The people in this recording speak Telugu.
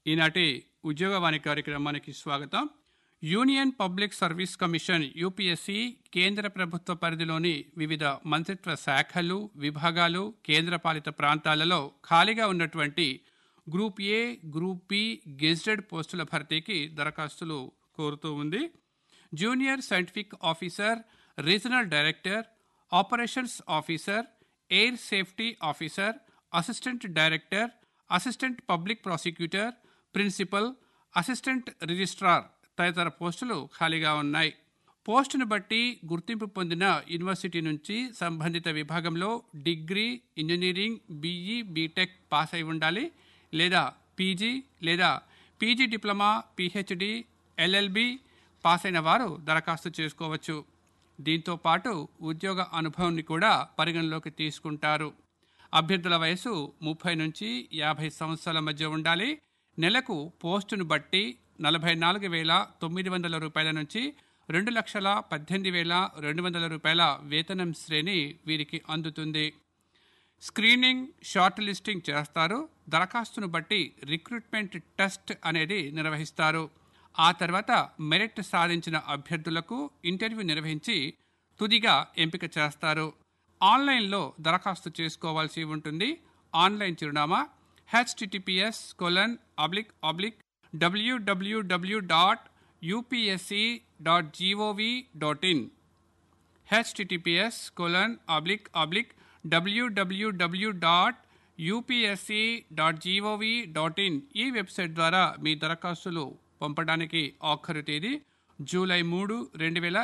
ఈనాటి ఉద్యోగవాణి కార్యక్రమానికి స్వాగతం Union Public Service Commission UPSC కేంద్ర ప్రభుత్వ పరిధిలోని వివిధ మంత్రిత్వ శాఖలు విభాగాలు కేంద్రపాలిత ప్రాంతాలలో ఖాళీగా ఉన్నటువంటి group A group B gazetted పోస్టుల భర్తీకి దరఖాస్తులు కోరుతూ ఉంది junior scientific officer regional director operations officer air safety officer assistant director assistant public prosecutor principal assistant registrar తదితర పోస్టులు ఖాళీగా ఉన్నాయి పోస్టును బట్టి గుర్తింపు పొందిన యూనివర్సిటీ నుంచి సంబంధిత విభాగంలో degree engineering BE BTech pass అయి ఉండాలి లేదా పీజీ లేదా PG diploma PhD LLB pass అయిన వారు దరఖాస్తు చేసుకోవచ్చు దీంతో పాటు ఉద్యోగ అనుభవాన్ని కూడా పరిగణలోకి తీసుకుంటారు అభ్యర్థుల వయసు ముప్పై నుంచి యాభై సంవత్సరాల మధ్య ఉండాలి నెలకు పోస్టును బట్టి నలభై నాలుగు వేల తొమ్మిది వందల రూపాయల నుంచి రెండు లక్షల పద్దెనిమిది వేల రెండు వందల రూపాయల వేతనం శ్రేణి వీరికి అందుతుంది స్క్రీనింగ్ షార్ట్ లిస్టింగ్ చేస్తారు దరఖాస్తును బట్టి రిక్రూట్మెంట్ టెస్ట్ అనేది నిర్వహిస్తారు ఆ తర్వాత మెరిట్ సాధించిన అభ్యర్థులకు ఇంటర్వ్యూ నిర్వహించి తుదిగా ఎంపిక చేస్తారు ఆన్లైన్లో దరఖాస్తు చేసుకోవాల్సి ఉంటుంది ఆన్లైన్ చిరునామా HTTPS colon oblique oblique WWW dot UPSC dot gov dot in HTTPS colon oblique oblique WWW dot UPSC dot gov dot in ఈ వెబ్సైట్ ద్వారా మీ దరఖాస్తులు పంపడానికి ఆఖరు తేదీ జూలై మూడు రెండు వేల